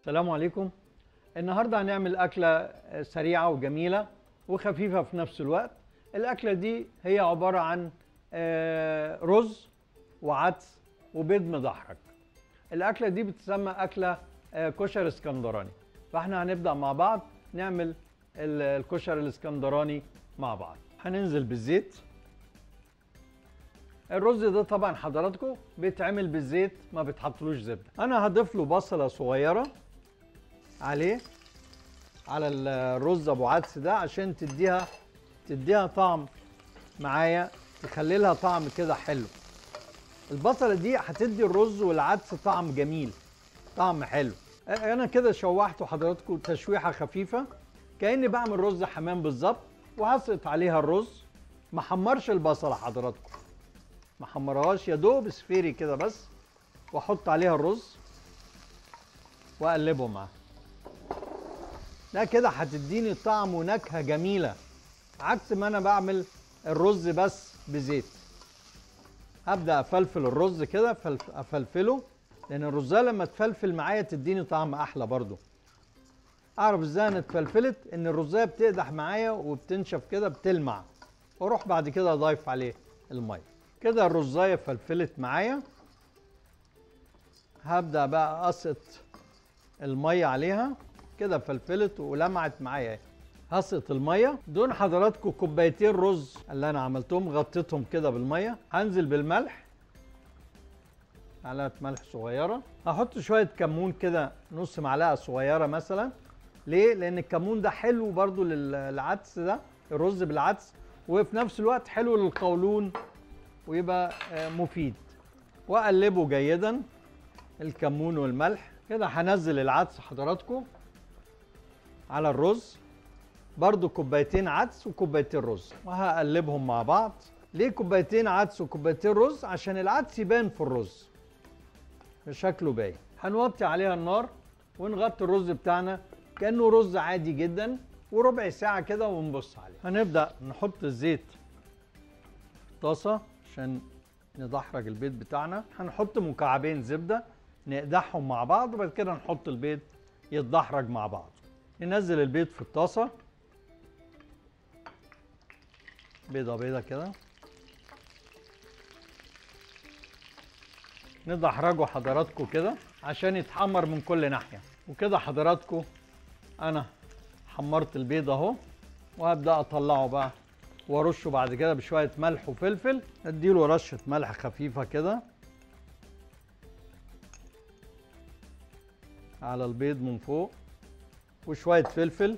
السلام عليكم النهارده هنعمل أكلة سريعة وجميلة وخفيفة في نفس الوقت الأكلة دي هي عبارة عن آه، رز وعدس وبيض مدحرج الأكلة دي بتسمى أكلة آه، كشري اسكندراني فاحنا هنبدأ مع بعض نعمل ال- الكشري الاسكندراني مع بعض هننزل بالزيت الرز ده طبعا حضراتكم بيتعمل بالزيت ما بتحطلوش زبده انا هضيف له بصله صغيره عليه على الرز ابو عدس ده عشان تديها تديها طعم معايا تخلي لها طعم كده حلو البصله دي هتدي الرز والعدس طعم جميل طعم حلو انا كده شوحته حضراتكم تشويحه خفيفه كاني بعمل رز حمام بالظبط وهسقط عليها الرز ما حمرش البصله حضراتكم ما حمرهاش يا دوب سفيري كده بس واحط عليها الرز واقلبه معاه ده كده هتديني طعم ونكهه جميله عكس ما انا بعمل الرز بس بزيت هبدا افلفل الرز كده فلف- افلفله لان الرزايه لما تفلفل معايا تديني طعم احلى برضو اعرف ازاي انا اتفلفلت ان الرزايه بتقدح معايا وبتنشف كده بتلمع واروح بعد كده اضيف عليه الميه كده الرزايه فلفلت معايا هبدا بقى اسقط الميه عليها كده فلفلت ولمعت معايا اهي. هسقط الميه دون حضراتكم كوبايتين رز اللي انا عملتهم غطيتهم كده بالميه هنزل بالملح معلقه ملح صغيره هحط شويه كمون كده نص معلقه صغيره مثلا ليه لان الكمون ده حلو برضو لل- للعدس ده الرز بالعدس وفي نفس الوقت حلو للقولون ويبقى آه، مفيد واقلبه جيدا الكمون والملح كده هنزل العدس حضراتكم على الرز برضو كوبايتين عدس وكوبايتين رز وهقلبهم مع بعض ليه كوبايتين عدس وكوبايتين رز عشان العدس يبان في الرز شكله باين هنوطي عليها النار ونغطي الرز بتاعنا كانه رز عادي جدا وربع ساعه كده ونبص عليه هنبدا نحط الزيت في طاسه عشان ندحرج البيض بتاعنا هنحط مكعبين زبده نقدحهم مع بعض وبعد كده نحط البيض يتدحرج مع بعض ننزل البيض في الطاسه بيضه بيضه كده ندحرجه حضراتكم كده عشان يتحمر من كل ناحيه وكده حضراتكم انا حمرت البيض اهو وهبدا اطلعه بقى وارشه بعد كده بشويه ملح وفلفل اديله رشه ملح خفيفه كده على البيض من فوق وشويه فلفل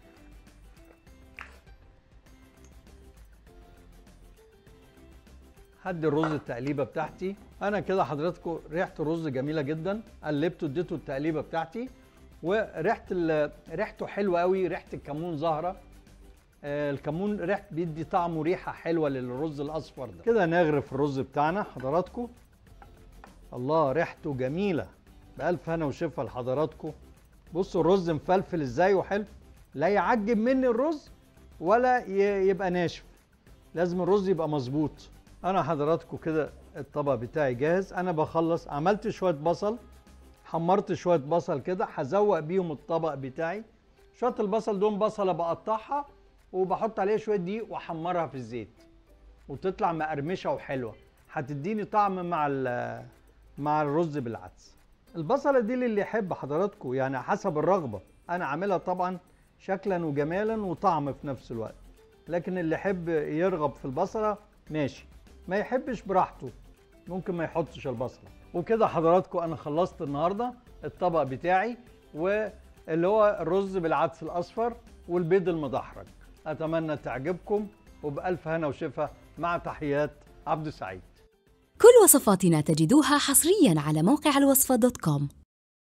هدي الرز التقليبه بتاعتي انا كده حضراتكم ريحه الرز جميله جدا قلبته اديته التقليبه بتاعتي وريحه ال- ريحته حلوه قوي ريحه الكمون ظاهره آه، الكمون ريحه بيدي طعم وريحه حلوه للرز الاصفر ده كده نغرف الرز بتاعنا حضراتكم الله ريحته جميله بألف هنا وشفا لحضراتكم بصوا الرز مفلفل ازاي وحلو لا يعجب مني الرز ولا ي- يبقى ناشف لازم الرز يبقى مظبوط انا حضراتكم كده الطبق بتاعي جاهز انا بخلص عملت شويه بصل حمرت شويه بصل كده هزوق بيهم الطبق بتاعي شويه البصل دول بصله بقطعها وبحط عليها شويه دقيق واحمرها في الزيت وتطلع مقرمشه وحلوه هتديني طعم مع ال- مع الرز بالعدس البصله دي للي يحب حضراتكم يعني حسب الرغبه انا عاملها طبعا شكلا وجمالا وطعم في نفس الوقت لكن اللي يحب يرغب في البصله ماشي ما يحبش براحته ممكن ما يحطش البصله وكده حضراتكم انا خلصت النهارده الطبق بتاعي واللي هو الرز بالعدس الاصفر والبيض المدحرج اتمنى تعجبكم وبالف هنا وشفا مع تحيات عبد السعيد كل وصفاتنا تجدوها حصريا على موقع الوصفة دوت كوم